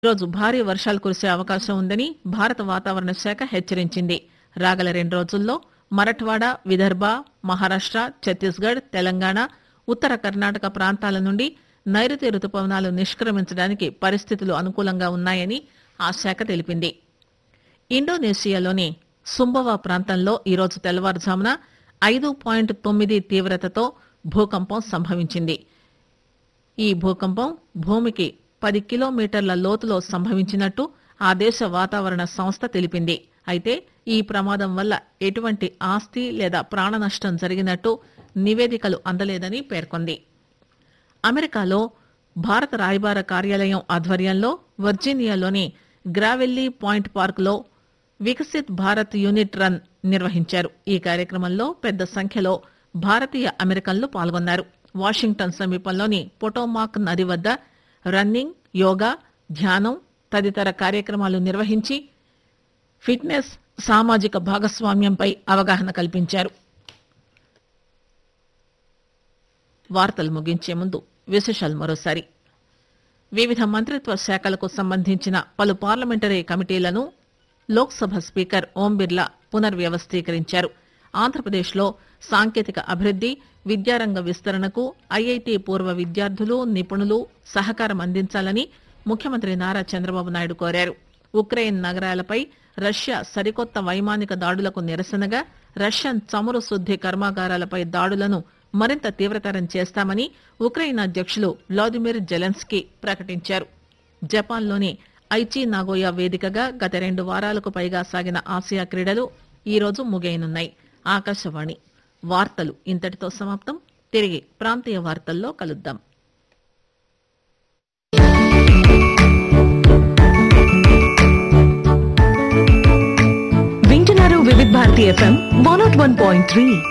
ఈరోజు భారీ వర్షాలు కురిసే అవకాశం ఉందని భారత వాతావరణ శాఖ హెచ్చరించింది రాగల రెండు రోజుల్లో మరఠ్వాడ విదర్భ మహారాష్ట ఛత్తీస్గఢ్ తెలంగాణ ఉత్తర కర్ణాటక ప్రాంతాల నుండి నైరుతి రుతుపవనాలు నిష్క్రమించడానికి పరిస్థితులు అనుకూలంగా ఉన్నాయని ఆ శాఖ తెలిపింది ఇండోనేషియాలోని సుంబవా ప్రాంతంలో ఈరోజు తెల్లవారుజామున ఐదు పాయింట్ తొమ్మిది తీవ్రతతో భూకంపం సంభవించింది ఈ భూకంపం భూమికి పది కిలోమీటర్ల లోతులో సంభవించినట్టు ఆ దేశ వాతావరణ సంస్థ తెలిపింది అయితే ఈ ప్రమాదం వల్ల ఎటువంటి ఆస్తి లేదా ప్రాణ నష్టం జరిగినట్టు నివేదికలు అందలేదని పేర్కొంది అమెరికాలో భారత రాయబార కార్యాలయం ఆధ్వర్యంలో వర్జీనియాలోని గ్రావెల్లీ పాయింట్ పార్కులో వికసిత్ భారత్ యూనిట్ రన్ నిర్వహించారు ఈ కార్యక్రమంలో పెద్ద సంఖ్యలో భారతీయ అమెరికన్లు పాల్గొన్నారు వాషింగ్టన్ సమీపంలోని పొటోమాక్ నది వద్ద రన్నింగ్ యోగా ధ్యానం తదితర కార్యక్రమాలు నిర్వహించి ఫిట్నెస్ సామాజిక భాగస్వామ్యంపై అవగాహన కల్పించారు వార్తలు ముగించే ముందు విశేషాలు మరోసారి వివిధ మంత్రిత్వ శాఖలకు సంబంధించిన పలు పార్లమెంటరీ కమిటీలను లోక్సభ స్పీకర్ ఓం బిర్లా పునర్వ్యవస్థీకరించారు ఆంధ్రప్రదేశ్లో సాంకేతిక అభివృద్ది విద్యారంగ విస్తరణకు ఐఐటి పూర్వ విద్యార్థులు నిపుణులు సహకారం అందించాలని ముఖ్యమంత్రి నారా చంద్రబాబు నాయుడు కోరారు ఉక్రెయిన్ నగరాలపై రష్యా సరికొత్త వైమానిక దాడులకు నిరసనగా రష్యన్ చమురు శుద్ది కర్మాగారాలపై దాడులను మరింత తీవ్రతరం చేస్తామని ఉక్రెయిన్ అధ్యక్షులు వ్లాదిమిర్ జెలెన్స్కీ ప్రకటించారు జపాన్లోని ఐచి నాగోయా వేదికగా గత రెండు వారాలకు పైగా సాగిన ఆసియా క్రీడలు ఈ రోజు ముగియనున్నాయి ఆకాశవాణి వార్తలు ఇంతటితో సమాప్తం తిరిగి ప్రాంతీయ వార్తల్లో కలుద్దాం వింటున్నారు Vividh Bharati FM one nought one point three